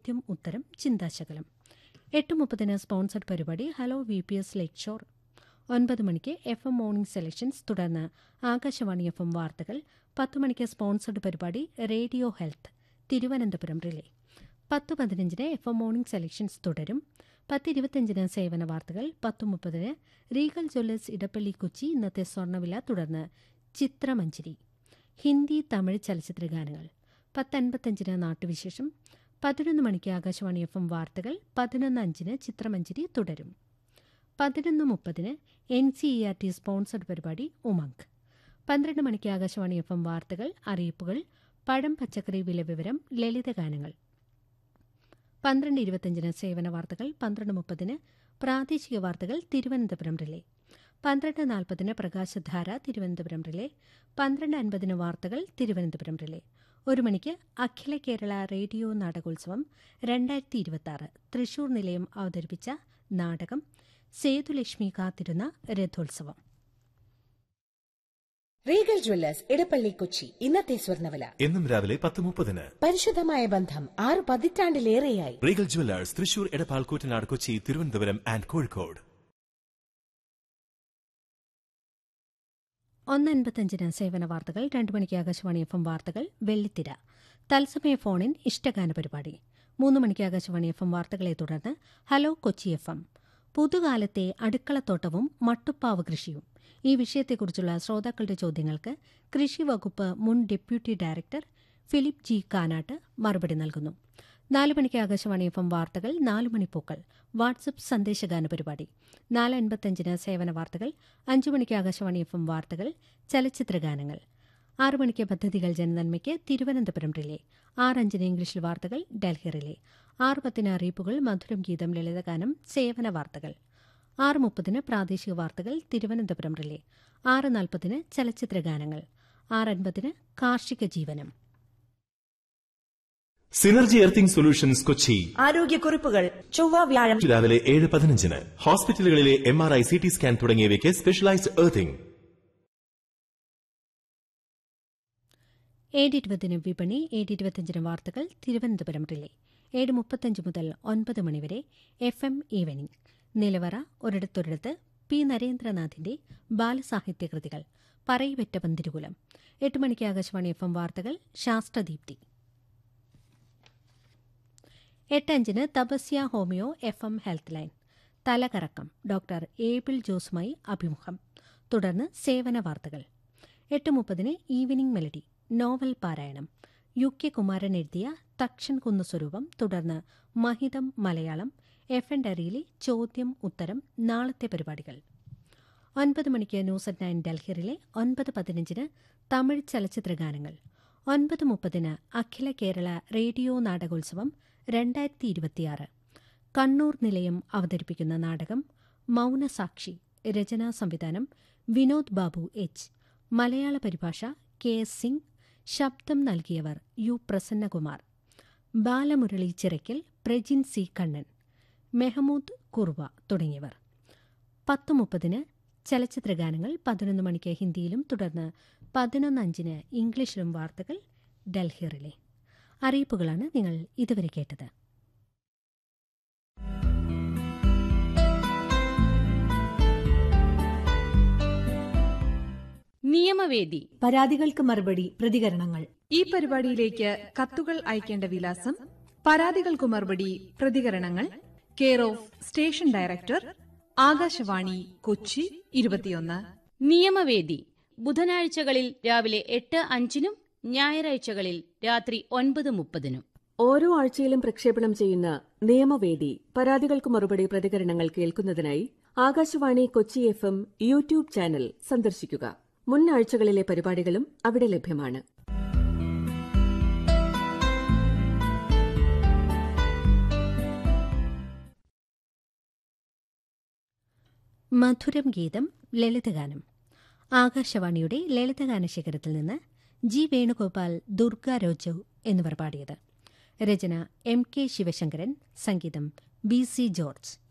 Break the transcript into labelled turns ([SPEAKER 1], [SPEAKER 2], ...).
[SPEAKER 1] ചോദ്യം ഉത്തരം ചിന്താശകലം എട്ട് മുപ്പതിന് സ്പോൺസർഡ് പരിപാടി hello V P S lakeshore ഒൻപത് മണിക്ക് എഫ് എം മോർണിംഗ് സെലക്ഷൻസ് തുടർന്ന് ആകാശവാണി എഫ് എം വാർത്തകൾ പത്ത് മണിക്ക് സ്പോൺസർഡ് പരിപാടി റേഡിയോ ഹെൽത്ത് തിരുവനന്തപുരം റിലേ പത്ത് പതിനഞ്ചിന് എഫ് എം മോർണിംഗ് സെലക്ഷൻസ് തുടരും പത്ത് ഇരുപത്തിയഞ്ചിന് സേവന വാർത്തകൾ പത്ത് മുപ്പതിന് റീഗൽ ജ്വല്ലേഴ്സ് ഇടപ്പള്ളി കൊച്ചി ഇന്നത്തെ സ്വർണ്ണവില തുടർന്ന് ചിത്രമഞ്ചരി ഹിന്ദി തമിഴ് ചലച്ചിത്ര ഗാനങ്ങൾ പത്ത് അൻപത്തഞ്ചിന് നാട്ടുവിശേഷം പതിനൊന്ന് മണിക്ക് ആകാശവാണി എഫ് എം വാർത്തകൾ പതിനൊന്ന് അഞ്ചിന് ചിത്രമഞ്ചരി തുടരും പതിനൊന്ന് മുപ്പതിന് N C E R T sponsored പരിപാടി ഉമങ്ക് പന്ത്രണ്ട് മണിക്ക് ആകാശവാണി എഫ് എം വാർത്തകൾ അറിയിപ്പുകൾ പഴം പച്ചക്കറി വില വിവരം ലളിതഗാനങ്ങൾ പന്ത്രണ്ട് ഇരുപത്തിയഞ്ചിന് സേവന വാർത്തകൾ പന്ത്രണ്ട് മുപ്പതിന് പ്രാദേശിക വാർത്തകൾ തിരുവനന്തപുരം റിലേ പന്ത്രണ്ട് നാൽപ്പതിന് പ്രകാശധാര തിരുവനന്തപുരം റിലേ പന്ത്രണ്ട് അൻപതിന് വാർത്തകൾ തിരുവനന്തപുരം റിലേ ഒരു മണിക്ക് അഖില കേരള റേഡിയോ നാടകോത്സവം രണ്ടായിരത്തി ഇരുപത്തി തൃശൂർ നിലയം അവതരിപ്പിച്ച നാടകം സേതുലക്ഷ്മി കാത്തിരുന്ന രഥോത്സവം
[SPEAKER 2] റീഗൽ ജ്വല്ലേഴ്സ് ഇടപ്പള്ളി കൊച്ചി ഇന്നത്തെ സ്വർണ്ണവില
[SPEAKER 3] എന്നും രാവിലെ പത്ത് മുപ്പതിന്
[SPEAKER 2] പരിശുദ്ധമായ ബന്ധം ആറ് പതിറ്റാണ്ടിലേറെയായി
[SPEAKER 3] Regal Jewellers Thrissur Edappal Koottanad Kochi Thiruvananthapuram and Kozhikode
[SPEAKER 1] ഒന്ന് അൻപത്തഞ്ചിന് സേവന വാർത്തകൾ രണ്ടു മണിക്ക് ആകാശവാണി എഫ് എം വാർത്തകൾ വെള്ളിത്തിര തത്സമയ ഫോണിൻ ഇഷ്ടഗാന പരിപാടി മൂന്ന് മണിക്ക് ആകാശവാണി എഫ് എം വാർത്തകളെ തുടർന്ന് ഹലോ കൊച്ചി എഫ് എം പുതുകാലത്തെ അടുക്കളത്തോട്ടവും മട്ടുപ്പാവ് കൃഷിയും ഈ വിഷയത്തെക്കുറിച്ചുള്ള ശ്രോതാക്കളുടെ ചോദ്യങ്ങൾക്ക് കൃഷി വകുപ്പ് മുൻ deputy director Philip G Kanatt മറുപടി നൽകുന്നു നാല് മണിക്ക് ആകാശവാണി എഫ് എം വാർത്തകൾ നാല് മണിപ്പൂക്കൾ വാട്സപ്പ് സന്ദേശഗാന പരിപാടി നാല് അൻപത്തഞ്ചിന് സേവന വാർത്തകൾ അഞ്ചു മണിക്ക് ആകാശവാണി എഫ് എം വാർത്തകൾ ചലച്ചിത്രഗാനങ്ങൾ ആറ് മണിക്ക് പദ്ധതികൾ ജനനന്മയ്ക്ക് തിരുവനന്തപുരം റിലേ ആറ് അഞ്ചിന് ഇംഗ്ലീഷിൽ വാർത്തകൾ ഡൽഹി റിലേ ആറ് പത്തിന് അറിയിപ്പുകൾ മധുരം ഗീതം ലളിതഗാനം സേവന വാർത്തകൾ ആറ് മുപ്പതിന് പ്രാദേശിക വാർത്തകൾ തിരുവനന്തപുരം റിലേ ആറ് നാൽപ്പതിന് ചലച്ചിത്രഗാനങ്ങൾ ആറ് അൻപതിന് കാർഷിക ജീവനം
[SPEAKER 3] സിനർജി എർത്തിംഗ് സൊല്യൂഷൻസ് കൊച്ചി
[SPEAKER 4] ആരോഗ്യക്കുറിപ്പുകൾ ചൊവ്വ വ്യാഴം
[SPEAKER 3] രാവിലെ ഏഴ് പതിനഞ്ചിന് ഹോസ്പിറ്റലുകളിലെ M R I C T scan തുടങ്ങിയവയ്ക്ക് സ്പെഷ്യലൈസ്ഡ് എർത്തിംഗ്
[SPEAKER 1] ഏഴ് ഇരുപതിന് വിപണി ഏഴ് ഇരുപത്തിയഞ്ചിന് വാർത്തകൾ തിരുവനന്തപുരം റിലേ ഏഴ് മുപ്പത്തഞ്ച് മുതൽ ഒൻപത് മണിവരെ എഫ് എം ഈവനിംഗ് നിലവറ ഒരിടത്തൊരിടത്ത് പി നരേന്ദ്രനാഥിന്റെ ബാലസാഹിത്യ കൃതികൾ പറയിവെറ്റ പന്തിരുകുലം എട്ട് മണിക്ക് ആകാശവാണി എഫ് എം വാർത്തകൾ ശാസ്ത്രദീപ്തി എട്ടഞ്ചിന് തപസ്യ homeo F M health line തലകറക്കം ഡോക്ടർ ഏബിൾ ജോസുമായി അഭിമുഖം തുടർന്ന് സേവന വാർത്തകൾ എട്ട് മുപ്പതിന് ഈവനിംഗ് മെലഡി നോവൽ പാരായണം യു കെ കുമാരൻ എഴുതിയ തക്ഷൻ കുന്നു സ്വരൂപം തുടർന്ന് മഹിതം മലയാളം എഫ് എൻ ഡയറിയിലെ ചോദ്യം ഉത്തരം നാളത്തെ പരിപാടികൾ ഒൻപത് മണിക്ക് ന്യൂസ് അറ്റ് നയൻ ഡൽഹിയിലെ ഒൻപത് പതിനഞ്ചിന് തമിഴ് ചലച്ചിത്ര ഗാനങ്ങൾ ഒൻപത് മുപ്പതിന് അഖില കേരള റേഡിയോ നാടകോത്സവം രണ്ടായിരത്തി ഇരുപത്തിയാറ് കണ്ണൂർ നിലയം അവതരിപ്പിക്കുന്ന നാടകം മൗനസാക്ഷി രചനാ സംവിധാനം വിനോദ് ബാബു എച്ച് മലയാള പരിഭാഷ കെ എസ് സിംഗ് ശബ്ദം നൽകിയവർ യു പ്രസന്നകുമാർ ബാലമുരളി ചിറയ്ക്കൽ പ്രജിൻ സി കണ്ണൻ മെഹമൂദ് കുർവ തുടങ്ങിയവർ പത്ത് മുപ്പതിന് ചലച്ചിത്രഗാനങ്ങൾ പതിനൊന്ന് മണിക്ക് ഹിന്ദിയിലും തുടർന്ന് പതിനൊന്ന് അഞ്ചിന് ഇംഗ്ലീഷിലും വാർത്തകൾ ഡൽഹിറിലെ അറിയിപ്പുകളാണ് നിങ്ങൾ ഇതുവരെ കേട്ടത്
[SPEAKER 5] നിയമവേദി
[SPEAKER 6] പരാതികൾക്ക് മറുപടി പ്രതികരണങ്ങൾ
[SPEAKER 7] ഈ പരിപാടിയിലേക്ക് കത്തുകൾ അയക്കേണ്ട വിലാസം പരാതികൾക്കു മറുപടി പ്രതികരണങ്ങൾ care of station director Akashvani Kochi ഇരുപത്തിയൊന്ന്
[SPEAKER 5] നിയമവേദി ബുധനാഴ്ചകളിൽ രാവിലെ എട്ട് അഞ്ചിനും ഞായറാഴ്ചകളിൽ രാത്രി ഒൻപത് മുപ്പതിനും
[SPEAKER 8] ഓരോ ആഴ്ചയിലും പ്രക്ഷേപണം ചെയ്യുന്ന നിയമവേദി പരാതികൾക്ക് മറുപടി പ്രതികരണങ്ങൾ കേൾക്കുന്നതിനായി Akashvani Kochi F M YouTube channel സന്ദർശിക്കുക മുൻ ആഴ്ചകളിലെ പരിപാടികളും അവിടെ ലഭ്യമാണ്
[SPEAKER 1] മധുരം ഗീതം ലളിതഗാനം ആകാശവാണിയുടെ ലളിതഗാന ശേഖരത്തിൽ നിന്ന് ജി വേണുഗോപാൽ ദുർഗ രോജു എന്നിവർ പാടിയത് രചന എം കെ ശിവശങ്കരൻ സംഗീതം ബി സി ജോർജ്